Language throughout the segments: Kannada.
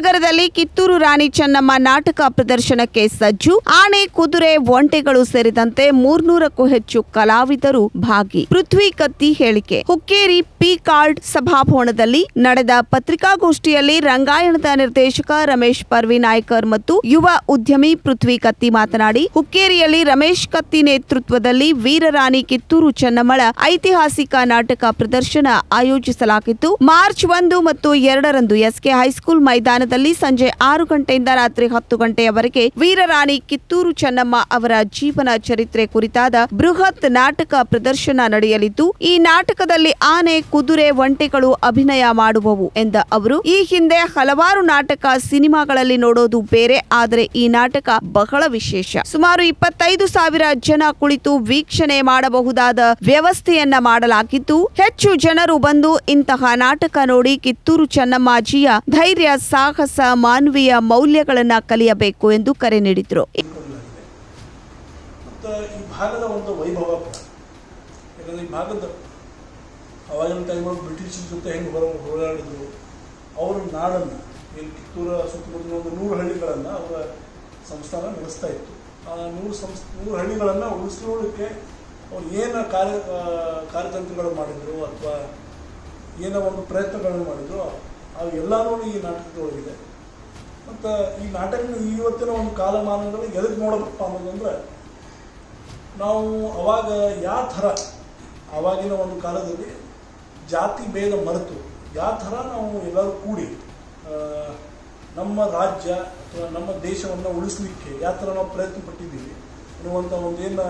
ನಗರದಲ್ಲಿ ಕಿತ್ತೂರು ರಾಣಿ ಚೆನ್ನಮ್ಮ ನಾಟಕ ಪ್ರದರ್ಶನಕ್ಕೆ ಸಜ್ಜು ಆನೆ ಕುದುರೆ ಒಂಟೆಗಳು ಸೇರಿದಂತೆ ಮೂರ್ನೂರಕ್ಕೂ ಹೆಚ್ಚು ಕಲಾವಿದರು ಭಾಗಿ ಪೃಥ್ವಿ ಕತ್ತಿ ಹೇಳಿಕೆ ಹುಕ್ಕೇರಿ ಪಿ ಕಾರ್ಡ್ ಸಭಾಭವನದಲ್ಲಿ ನಡೆದ ಪತ್ರಿಕಾಗೋಷ್ಠಿಯಲ್ಲಿ ರಂಗಾಯಣದ ನಿರ್ದೇಶಕ ರಮೇಶ್ ಪರ್ವಿ ನಾಯ್ಕರ್ ಮತ್ತು ಯುವ ಉದ್ಯಮಿ ಪೃಥ್ವಿ ಕತ್ತಿ ಮಾತನಾಡಿ ಹುಕ್ಕೇರಿಯಲ್ಲಿ ರಮೇಶ್ ಕತ್ತಿ ನೇತೃತ್ವದಲ್ಲಿ ವೀರರಾಣಿ ಕಿತ್ತೂರು ಚೆನ್ನಮ್ಮಳ ಐತಿಹಾಸಿಕ ನಾಟಕ ಪ್ರದರ್ಶನ ಆಯೋಜಿಸಲಾಗಿತ್ತು ಮಾರ್ಚ್ ಒಂದು ಮತ್ತು ಎರಡರಂದು ಎಸ್ಕೆ ಹೈಸ್ಕೂಲ್ ಮೈದಾನದಲ್ಲಿ ಸಂಜೆ ಆರು ಗಂಟೆಯಿಂದ ರಾತ್ರಿ ಹತ್ತು ಗಂಟೆಯವರೆಗೆ ವೀರರಾಣಿ ಕಿತ್ತೂರು ಚೆನ್ನಮ್ಮ ಅವರ ಜೀವನ ಚರಿತ್ರೆ ಕುರಿತಾದ ಬೃಹತ್ ನಾಟಕ ಪ್ರದರ್ಶನ ನಡೆಯಲಿದ್ದು ಈ ನಾಟಕದಲ್ಲಿ ಆನೆ ಕುದುರೆ ಒಂಟೆಗಳು ಅಭಿನಯ ಮಾಡುವವು ಎಂದ ಅವರು ಈ ಹಿಂದೆ ಹಲವಾರು ನಾಟಕ ಸಿನಿಮಾಗಳಲ್ಲಿ ನೋಡೋದು ಬೇರೆ ಆದರೆ ಈ ನಾಟಕ ಬಹಳ ವಿಶೇಷ ಸುಮಾರು ಇಪ್ಪತ್ತೈದು ಸಾವಿರ ಜನ ಕುಳಿತು ವೀಕ್ಷಣೆ ಮಾಡಬಹುದಾದ ವ್ಯವಸ್ಥೆಯನ್ನ ಮಾಡಲಾಗಿದ್ದು ಹೆಚ್ಚು ಜನರು ಬಂದು ಇಂತಹ ನಾಟಕ ನೋಡಿ ಕಿತ್ತೂರು ಚೆನ್ನಮ್ಮಾಜಿಯ ಧೈರ್ಯ ಸಾಹಸ ಮಾನವೀಯ ಮೌಲ್ಯಗಳನ್ನ ಕಲಿಯಬೇಕು ಎಂದು ಕರೆ ನೀಡಿದರು ಮತ್ತು ಈ ಭಾಗದ ಒಂದು ವೈಭವ ಕೂಡ ಯಾಕಂದರೆ ಈ ಭಾಗದ ಅವಾಗಿನ ಟೈಮಲ್ಲಿ ಬ್ರಿಟಿಷರ ಜೊತೆ ಹೆಂಗೆ ಹೊರ ಹೋರಾಡಿದ್ರು ಅವರ ನಾಡನ್ನು ಏನು ಕಿತ್ತೂರ ಸುತ್ತಮುತ್ತಲಿನ ಒಂದು ನೂರು ಹಳ್ಳಿಗಳನ್ನು ಅವರ ಸಂಸ್ಥಾನ ನಡೆಸ್ತಾ ಇತ್ತು ಆ ನೂರು ಸಂಸ್ ನೂರು ಹಳ್ಳಿಗಳನ್ನು ಉಳಿಸ್ಕೊಳ್ಳೋದಕ್ಕೆ ಅವ್ರು ಏನು ಕಾರ್ಯ ಆ, ಕಾರ್ಯತಂತ್ರಗಳು ಮಾಡಿದ್ರು ಅಥವಾ ಏನೋ ಒಂದು ಪ್ರಯತ್ನಗಳನ್ನು ಮಾಡಿದ್ರು ಅವು ಎಲ್ಲನೂ ಈ ನಾಟಕದೊಳಗಿದೆ ಮತ್ತು ಈ ನಾಟಕ ಇವತ್ತಿನ ಒಂದು ಕಾಲಮಾನದಲ್ಲಿ ಎದಕ್ಕೆ ನೋಡಬೇಕಪ್ಪ ಅನ್ನೋದಂದ್ರೆ ನಾವು ಅವಾಗ ಯಾವ ಥರ ಆವಾಗಿನ ಒಂದು ಕಾಲದಲ್ಲಿ ಜಾತಿ ಭೇದ ಮರೆತು ಯಾವ ಥರ ನಾವು ಎಲ್ಲರೂ ಕೂಡಿ ಆ, ನಮ್ಮ ರಾಜ್ಯ ಅಥವಾ ನಮ್ಮ ದೇಶವನ್ನು ಉಳಿಸ್ಲಿಕ್ಕೆ ಯಾವ ಥರ ನಾವು ಪ್ರಯತ್ನ ಪಟ್ಟಿದ್ದೀವಿ ಅನ್ನುವಂಥ ಒಂದೇನು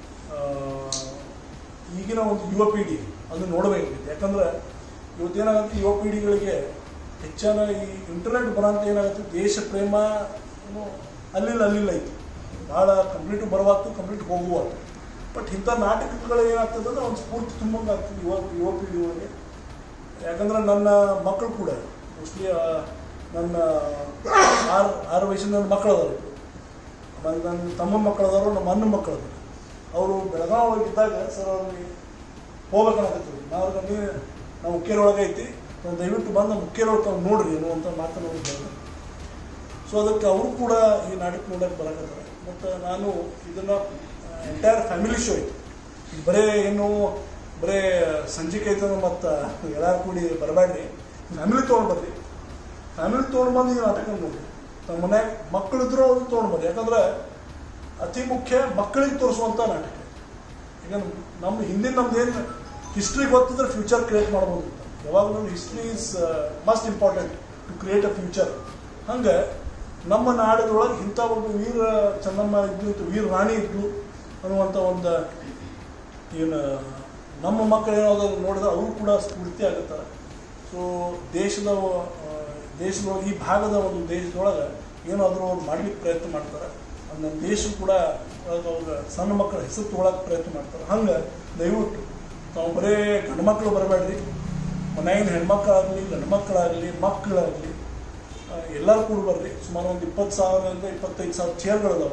ಈಗಿನ ಒಂದು ಯುವ ಪೀಳಿಗೆ ಅದು ನೋಡಬೇಕಾಗಿದೆ ಯಾಕಂದ್ರೆ ಇವತ್ತೇನಾಗುತ್ತೆ ಯುವ ಪೀಳಿಗೆಗಳಿಗೆ ಹೆಚ್ಚಾನ ಈ ಇಂಟರ್ನೆಟ್ ಬರೋಂತ ಏನಾಗುತ್ತೆ ದೇಶ ಪ್ರೇಮ ಏನು ಅಲ್ಲಿಲ್ಲ ಅಲ್ಲಿಲ್ಲ ಐತಿ ಭಾಳ ಕಂಪ್ಲೀಟ್ ಬರುವಾಗ್ತು ಕಂಪ್ಲೀಟ್ ಹೋಗುವಾಗ್ತು ಬಟ್ ಇಂಥ ನಾಟಕಗಳು ಏನಾಗ್ತದೆ ಅಂದ್ರೆ ಒಂದು ಸ್ಫೂರ್ತಿ ತುಂಬಂಗೆ ಆಗ್ತದೆ ಯುವ ಯುವ ಪೀಳಿಗೆಗಳಿಗೆ ಯಾಕಂದ್ರೆ ನನ್ನ ಮಕ್ಕಳು ಕೂಡ ಮೋಸ್ಟ್ಲಿ ನನ್ನ ಆರು ಆರು ವಯಸ್ಸಿನ ನನ್ನ ಮಕ್ಕಳು ಅದಾರ ಆಮೇಲೆ ನನ್ನ ತಮ್ಮನ ಮಕ್ಕಳು ಅದಾರು ನಮ್ಮ ಅಣ್ಣನ ಮಕ್ಕಳು ಅದಾರ ಅವರು ಬೆಳಗಾವಿ ಇದ್ದಾಗ ಸರ್ ಅವ್ರಿಗೆ ಹೋಗ್ಬೇಕನ್ನಕತ್ತೀವಿ ನಾವು ಅವ್ರಿಗೆ ನೀವು ನಾವು ಮುಖ್ಯರ ಒಳಗೆ ಐತಿ ನೀವು ದಯವಿಟ್ಟು ಬಂದು ಮುಖ್ಯರ ಒಳಗೆ ತಾವು ನೋಡ್ರಿ ಅನ್ನುವಂಥ ಮಾತನ್ನು ಹೇಳಿದ್ದಾರೆ ಸೊ ಅದಕ್ಕೆ ಅವರು ಕೂಡ ಈ ನಾಟಕ ನೋಡಕ್ಕೆ ಬರಕತ್ತಾರೆ ಮತ್ತು ನಾನು ಇದನ್ನು ಎಂಟೈರ್ ಫ್ಯಾಮಿಲಿ ಶೋ ಐತಿ ಈಗ ಬರೇ ಏನು ಬರೇ ಸಂಜಿಕೆ ಐತಂದ್ರೆ ಮತ್ತು ಎಲ್ಲರೂ ಕೂಡಿ ಬರಬೇಡ್ರಿ ಫ್ಯಾಮಿಲಿ ತೊಗೊಂಡು ಬರ್ರಿ ಫ್ಯಾಮಿಲಿ ತೊಗೊಂಡು ಬಂದು ಈ ನಾಟಕ ನೋಡ್ರಿ ನಮ್ಮ ಮನ್ಯಾಗ ಮಕ್ಕಳಿದ್ರು ಅವ್ರು ತೊಗೊಂಡು ಬರ್ರಿ ಯಾಕಂದ್ರೆ ಅತಿ ಮುಖ್ಯ ಮಕ್ಕಳಿಗೆ ತೋರಿಸುವಂಥ ನಾಟಕ ಈಗ ನಮ್ಮ ಹಿಂದಿನ ನಮ್ದು ಏನು ಹಿಸ್ಟ್ರಿ ಗೊತ್ತಿದ್ರೆ ಫ್ಯೂಚರ್ ಕ್ರಿಯೇಟ್ ಮಾಡ್ಬೋದು ಅಂತ ಯಾವಾಗಲೂ history is must important to create a future ಹಂಗೆ ನಮ್ಮ ನಾಡಿನೊಳಗೆ ಇಂಥ ಒಂದು ವೀರ ಚೆನ್ನಮ್ಮ ಇದ್ದು ಇತ್ತು ವೀರ ರಾಣಿ ಇದ್ದು ಅನ್ನುವಂಥ ಒಂದು ಏನು ನಮ್ಮ ಮಕ್ಕಳು ಏನಾದ್ರು ನೋಡಿದ್ರೆ ಅವರು ಕೂಡ ಸ್ಫೂರ್ತಿ ಆಗುತ್ತಾರೆ ಸೊ ದೇಶದ ಆ, ದೇಶದೊಳಗೆ ಈ ಭಾಗದ ಒಂದು ದೇಶದೊಳಗೆ ಏನಾದರೂ ಅವ್ರು ಮಾಡ್ಲಿಕ್ಕೆ ಪ್ರಯತ್ನ ಮಾಡ್ತಾರೆ ಅದು ನಮ್ಮ ದೇಶ ಕೂಡ ಒಳಗೆ ಅವ್ರ ಸಣ್ಣ ಮಕ್ಕಳ ಹೆಸರು ತೊಗೊಳಕ್ಕೆ ಪ್ರಯತ್ನ ಮಾಡ್ತಾರೆ ಹಂಗೆ ದಯವಿಟ್ಟು ತಾವು ಬರೇ ಗಂಡು ಮಕ್ಕಳು ಬರಬೇಡ್ರಿ ಮನೆಯಾಗಿನ ಹೆಣ್ಮಕ್ಳಾಗಲಿ ಗಂಡು ಮಕ್ಕಳಾಗಲಿ ಮಕ್ಕಳಾಗಲಿ ಎಲ್ಲರೂ ಕೂಡ ಬರ್ರಿ ಸುಮಾರು ಒಂದು ಇಪ್ಪತ್ತು ಸಾವಿರದಿಂದ ಇಪ್ಪತ್ತೈದು ಸಾವಿರ ಚೇರ್ಗಳಿದಾವ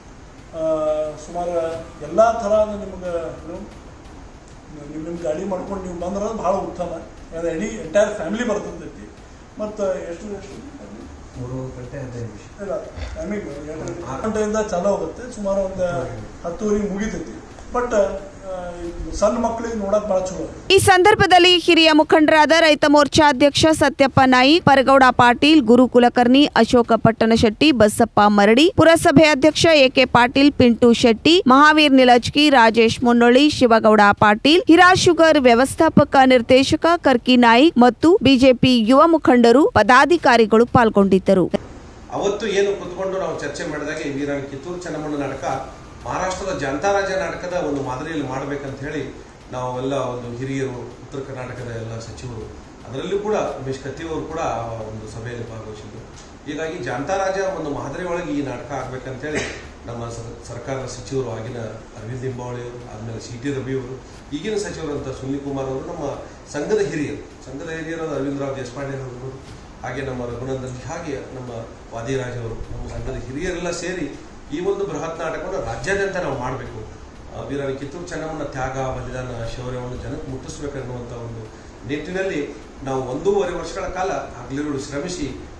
ಸುಮಾರು ಎಲ್ಲ ಥರ ನಿಮ್ಗೆ ಏನು, ನಿಮ್ಮ ನಿಮ್ಮ ಗಾಡಿ ಮಾಡ್ಕೊಂಡು ನೀವು ಬಂದ್ರೆ ಅದು ಭಾಳ ಉತ್ತಮ ಯಾಕಂದ್ರೆ ಇಡೀ ಎಂಟೈರ್ ಫ್ಯಾಮಿಲಿ ಬರ್ತೈತಿ ಮತ್ತು ಎಷ್ಟು ಎಷ್ಟು ಮೂರು ಗಂಟೆ ಹದಿನೈದು ನಿಮಿಷ ಇಲ್ಲ ಟೈಮಿಂಗ್ ಆರು ಗಂಟೆಯಿಂದ ಚಾಲೂ ಹೋಗುತ್ತೆ ಸುಮಾರು ಒಂದು ಹತ್ತುವರೆಗೆ ಮುಗಿತೈತಿ ಬಟ್ ಸಣ್ಣ ಮಕ್ಕಳಿಗೆ ನೋಡಕ್ ಭಾಳ ಚಲೋ ಈ ಸಂದರ್ಭದಲ್ಲಿ ಹಿರಿಯ ಮುಖಂಡರಾದ ರೈತ ಮೋರ್ಚಾ ಅಧ್ಯಕ್ಷ ಸತ್ಯಪ್ಪ ನಾಯಿಕ್ ಪರಗೌಡ ಪಾಟೀಲ್ ಗುರು ಕುಲಕರ್ಣಿ ಅಶೋಕ ಪಟ್ಟಣಶೆಟ್ಟಿ ಬಸಪ್ಪ ಮರಡಿ ಪುರಸಭೆ ಅಧ್ಯಕ್ಷ ಎಕೆ ಪಾಟೀಲ್ ಪಿಂಟು ಶೆಟ್ಟಿ ಮಹಾವೀರ್ ನಿಲಜ್ಕಿ ರಾಜೇಶ್ ಮುನ್ನೊಳ್ಳಿ ಶಿವಗೌಡ ಪಾಟೀಲ್ ಹಿರಾ ಶುಗರ್ ವ್ಯವಸ್ಥಾಪಕ ನಿರ್ದೇಶಕ ಕರ್ಕಿ ನಾಯಿಕ್ ಮತ್ತು ಬಿಜೆಪಿ ಯುವ ಮುಖಂಡರು ಪದಾಧಿಕಾರಿಗಳು ಪಾಲ್ಗೊಂಡಿದ್ದರು ಅವತ್ತು ಏನು ಕುತ್ಕೊಂಡು ನಾವು ಚರ್ಚೆ ಮಾಡಿದಾಗ ಈ ವೀರ ಕಿತ್ತೂರು ಚೆನ್ನಮ್ಮನ ನಾಟಕ ಮಹಾರಾಷ್ಟ್ರದ ಜನತಾ ರಾಜ್ಯ ನಾಟಕದ ಒಂದು ಮಾದರಿಯಲ್ಲಿ ಮಾಡಬೇಕಂತ ಹೇಳಿ ನಾವೆಲ್ಲ ಒಂದು ಹಿರಿಯರು ಉತ್ತರ ಕರ್ನಾಟಕದ ಎಲ್ಲ ಸಚಿವರು ಅದರಲ್ಲೂ ಕೂಡ ರಮೇಶ್ ಕತ್ತಿಯವರು ಕೂಡ ಆ ಒಂದು ಸಭೆಯಲ್ಲಿ ಭಾಗವಹಿಸಿದ್ರು ಹೀಗಾಗಿ ಜನತಾ ರಾಜ್ಯ ಒಂದು ಮಾದರಿ ಒಳಗೆ ಈ ನಾಟಕ ಆಗ್ಬೇಕಂತೇಳಿ ನಮ್ಮ ಸರ್- ಸರ್ಕಾರದ ಸಚಿವರು ಆಗಿನ ಅರವಿಂದ್ ಲಿಂಬಾವಳಿ ಅವರು ಆದ್ಮೇಲೆ ಸಿ ಟಿ ರವಿ ಅವರು ಈಗಿನ ಸಚಿವರಂತ ಸುನಿಲ್ ಕುಮಾರ್ ಅವರು ನಮ್ಮ ಸಂಘದ ಹಿರಿಯರು ಸಂಘದ ಹಿರಿಯರು ಅರವಿಂದ್ ರಾವ್ ದೇಶಪಾಂಡೆ ಅವರು ಹಾಗೆ ನಮ್ಮ ರಘುನಂದನ್ ಹಾಗೆ ನಮ್ಮ ವಾದಿರಾಜ್ ಅವರು ನಮ್ಮ ಸಂಘದ ಹಿರಿಯರೆಲ್ಲ ಸೇರಿ ಈ ಒಂದು ಬೃಹತ್ ನಾಟಕವನ್ನು ರಾಜ್ಯಾದ್ಯಂತ ನಾವು ಮಾಡಬೇಕು ವೀರಾಣಿ ಕಿತ್ತೂರು ಚೆನ್ನಮ್ಮನ ತ್ಯಾಗ ಬಲಿದಾನ ಶೌರ್ಯವನ್ನು ಜನಕ್ಕೆ ಮುಟ್ಟಿಸ್ಬೇಕನ್ನುವಂಥ ಒಂದು ನಿಟ್ಟಿನಲ್ಲಿ ನಾವು ಒಂದೂವರೆ ವರ್ಷಗಳ ಕಾಲ ಹಗಲಿರುಳು ಶ್ರಮಿಸಿ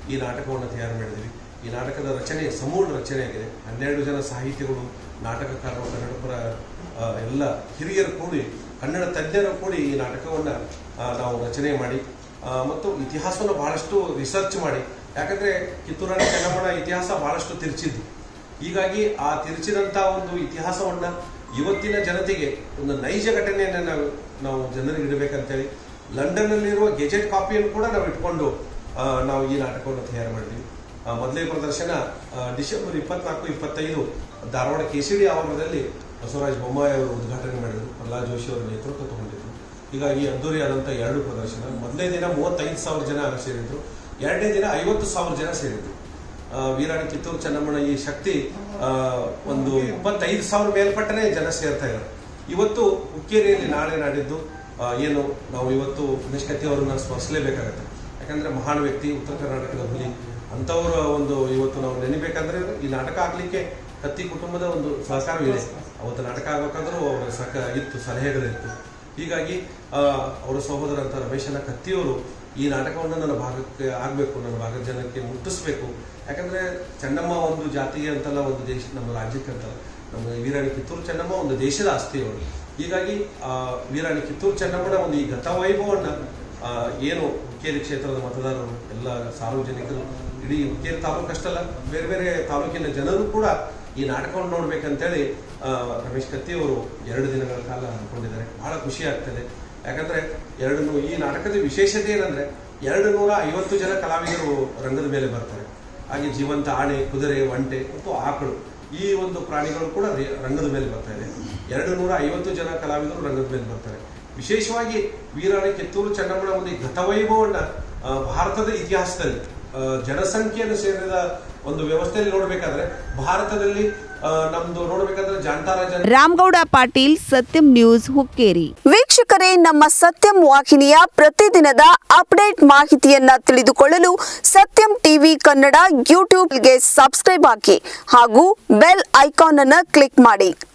ಈ ನಾಟಕವನ್ನು ತಯಾರು ಮಾಡಿದ್ದೀವಿ ಈ ನಾಟಕದ ರಚನೆ ಸಮೂಲ ರಚನೆ ಆಗಿದೆ ಹನ್ನೆರಡು ಜನ ಸಾಹಿತಿಗಳು ನಾಟಕಕಾರರು ಕನ್ನಡಪರ ಆ, ಎಲ್ಲ ಹಿರಿಯರು ಕೂಡಿ ಕನ್ನಡ ತಜ್ಞರು ಕೂಡಿ ಈ ನಾಟಕವನ್ನು ನಾವು ರಚನೆ ಮಾಡಿ ಆ, ಮತ್ತು ಇತಿಹಾಸವನ್ನು ಬಹಳಷ್ಟು ರಿಸರ್ಚ್ ಮಾಡಿ ಯಾಕಂದ್ರೆ ಕಿತ್ತೂರು ರಾಣಿ ಚೆನ್ನಮ್ಮನ ಇತಿಹಾಸ ಬಹಳಷ್ಟು ತಿರುಚಿದ್ದು ಹೀಗಾಗಿ ಆ ತಿರುಚಿದಂಥ ಒಂದು ಇತಿಹಾಸವನ್ನ ಇವತ್ತಿನ ಜನತೆಗೆ ಒಂದು ನೈಜ ಘಟನೆಯನ್ನು ನಾವು ನಾವು ಜನರಿಗೆ ಇಡಬೇಕಂತೇಳಿ ಲಂಡನ್ನಲ್ಲಿರುವ ಗೆಜೆಟ್ ಕಾಪಿಯನ್ನು ಕೂಡ ನಾವು ಇಟ್ಕೊಂಡು ಆ, ನಾವು ಈ ನಾಟಕವನ್ನು ತಯಾರು ಮಾಡಿದ್ವಿ ಆ, ಮೊದಲೇ ಪ್ರದರ್ಶನ ಆ, ಡಿಸೆಂಬರ್ ಇಪ್ಪತ್ನಾಲ್ಕು ಇಪ್ಪತ್ತೈದು ಧಾರವಾಡ ಕೆಸಿಡಿ ಆವರಣದಲ್ಲಿ ಬಸವರಾಜ ಬೊಮ್ಮಾಯಿ ಅವರು ಉದ್ಘಾಟನೆ ಮಾಡಿದರು ಪ್ರಹ್ಲಾದ್ ಜೋಶಿ ಅವರ ನೇತೃತ್ವ ತಗೊಂಡಿದ್ರು ಹೀಗಾಗಿ ಅದ್ದೂರಿ ಆದಂಥ ಎರಡು ಪ್ರದರ್ಶನ ಮೊದಲನೇ ದಿನ ಮೂವತ್ತೈದು ಸಾವಿರ ಜನ ಸೇರಿದ್ರು ಎರಡನೇ ದಿನ ಐವತ್ತು ಸಾವಿರ ಜನ ಸೇರಿದ್ರು ಆ, ವೀರಾಣಿ ಕಿತ್ತೂರು ಚೆನ್ನಮ್ಮನ ಈ ಶಕ್ತಿ ಆ, ಒಂದು ಇಪ್ಪತ್ತೈದು ಸಾವಿರ ಮೇಲ್ಪಟ್ಟನೆ ಜನ ಸೇರ್ತಾ ಇದ್ದಾರೆ ಇವತ್ತು ಹುಕ್ಕೇರಿಯಲ್ಲಿ ನಾಳೆ ನಾಡಿದ್ದು ಆ, ಏನು ನಾವು ಇವತ್ತು ಉಮೇಶ್ ಕತ್ತಿ ಅವರನ್ನ ಸ್ಮರಿಸಲೇಬೇಕಾಗತ್ತೆ ಯಾಕಂದ್ರೆ ಮಹಾನ್ ವ್ಯಕ್ತಿ ಉತ್ತರ ಕರ್ನಾಟಕದ ಹುಲಿ ಅಂಥವರ ಒಂದು ಇವತ್ತು ನಾವು ನೆನಿಬೇಕಂದ್ರೆ ಈ ನಾಟಕ ಆಗ್ಲಿಕ್ಕೆ ಕತ್ತಿ ಕುಟುಂಬದ ಒಂದು ಸಹಕಾರವಿದೆ ಅವತ್ತು ನಾಟಕ ಆಗ್ಬೇಕಾದ್ರೂ ಅವರ ಸಹಕ ಇತ್ತು ಸಲಹೆಗಳಿತ್ತು ಹೀಗಾಗಿ ಆ, ಅವರ ಸಹೋದರ ಅಂತ ರಮೇಶನ ಕತ್ತಿಯವರು ಈ ನಾಟಕವನ್ನು ನನ್ನ ಭಾಗಕ್ಕೆ ಆಗಬೇಕು ನನ್ನ ಭಾಗದ ಜನಕ್ಕೆ ಮುಟ್ಟಿಸ್ಬೇಕು ಯಾಕಂದ್ರೆ ಚೆನ್ನಮ್ಮ ಒಂದು ಜಾತಿಗೆ ಅಂತಲ್ಲ ಒಂದು ದೇಶ ನಮ್ಮ ರಾಜ್ಯಕ್ಕೆ ಅಂತಲ್ಲ ನಮ್ಮ ವೀರಾಣಿ ಕಿತ್ತೂರು ಚೆನ್ನಮ್ಮ ಒಂದು ದೇಶದ ಆಸ್ತಿ ಅವರು ಹೀಗಾಗಿ ಆ ವೀರಾಣಿ ಕಿತ್ತೂರು ಚೆನ್ನಮ್ಮನ ಒಂದು ಈ ಗತವೈಭವನ್ನ ಆ, ಏನು ಹುಕ್ಕೇರಿ ಕ್ಷೇತ್ರದ ಮತದಾರರು ಎಲ್ಲ ಸಾರ್ವಜನಿಕರು ಇಡೀ ಹುಕ್ಕೇರಿ ತಾಲೂಕು ಅಷ್ಟಲ್ಲ ಬೇರೆ ಬೇರೆ ತಾಲೂಕಿನ ಜನರು ಕೂಡ ಈ ನಾಟಕವನ್ನು ನೋಡ್ಬೇಕಂತೇಳಿ ಆ, ರಮೇಶ್ ಕತ್ತಿ ಅವರು ಎರಡು ದಿನಗಳ ಕಾಲ ಅನ್ಕೊಂಡಿದ್ದಾರೆ ಬಹಳ ಖುಷಿ ಆಗ್ತದೆ ಯಾಕಂದ್ರೆ ಎರಡು ನೂ- ಈ ನಾಟಕದ ವಿಶೇಷತೆ ಏನಂದ್ರೆ ಎರಡು ನೂರ ಐವತ್ತು ಜನ ಕಲಾವಿದರು ರಂಗದ ಮೇಲೆ ಬರ್ತಾರೆ ಹಾಗೆ ಜೀವಂತ ಆಣೆ ಕುದುರೆ ಒಂಟೆ ಮತ್ತು ಆಕಳು ಈ ಒಂದು ಪ್ರಾಣಿಗಳು ಕೂಡ ರೇ- ರಂಗದ ಮೇಲೆ ಬರ್ತಾ ಇದೆ ಎರಡು ನೂರ ಐವತ್ತು ಜನ ಕಲಾವಿದರು ರಂಗದ ಮೇಲೆ ಬರ್ತಾರೆ ವಿಶೇಷವಾಗಿ ವೀರಾಣಿ ಕಿತ್ತೂರು ಚೆನ್ನಮ್ಮನ ಒಂದು ಈ ಗತವೈಭವನ್ನ ಆ, ಭಾರತದ ಇತಿಹಾಸದಲ್ಲಿ ಆ, ಜನಸಂಖ್ಯೆಯನ್ನು ಸೇರಿದ ಒಂದು ವ್ಯವಸ್ಥೆಯಲ್ಲಿ ನೋಡ್ಬೇಕಾದ್ರೆ ಭಾರತದಲ್ಲಿ ಆ, ನಮ್ದು ನೋಡ್ಬೇಕಾದ್ರೆ ಜಾಂಟಾರ ಜನ ರಾಮಗೌಡ ಪಾಟೀಲ್ ಸತ್ಯಂ ನ್ಯೂಸ್ ಹುಕ್ಕೇರಿ ವೀಕ್ಷಕರೇ ನಮ್ಮ ಸತ್ಯಂ ವಾಹಿನಿಯ ಪ್ರತಿದಿನದ ಅಪ್ಡೇಟ್ ಮಾಹಿತಿಯನ್ನ ತಿಳಿದುಕೊಳ್ಳಲು ಸತ್ಯಂ ಟಿವಿ ಕನ್ನಡ ಯೂಟ್ಯೂಬ್ಗೆ ಸಬ್ಸ್ಕ್ರೈಬ್ ಹಾಕಿ ಹಾಗೂ ಬೆಲ್ ಐಕಾನ್ ಅನ್ನು ಕ್ಲಿಕ್ ಮಾಡಿ